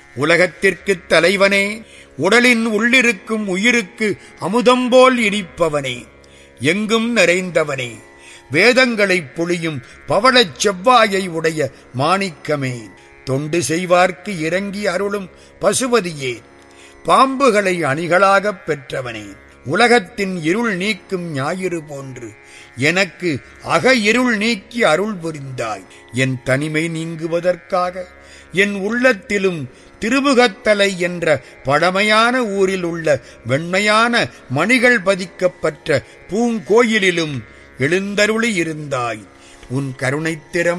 உலகத்திற்குத் தலைவனே உடலின் உள்ளிருக்கும் உயிருக்கு அமுதம்போல் இனிப்பவனே எங்கும் நிறைந்தவனே வேதங்களைப் பொழியும் பவளச் செவ்வாயை உடைய மாணிக்கமே தொண்டு செய்வார்க்கு இறங்கி அருளும் பசுபதியே பாம்புகளை அணிகளாகப் பெற்றவனே உலகத்தின் இருள் நீக்கும் ஞாயிறு போன்று எனக்கு அக இருள் நீக்கி அருள் புரிந்தாய் என் தனிமை நீங்குவதற்காக என் உள்ளத்திலும் திருமுகத்தலை என்ற பழமையான ஊரில் உள்ள வெண்மையான மணிகள் பதிக்கப்பட்ட பூங்கோயிலிலும் எழுந்தருளி இருந்தாய் உன் கருணைத்திறம்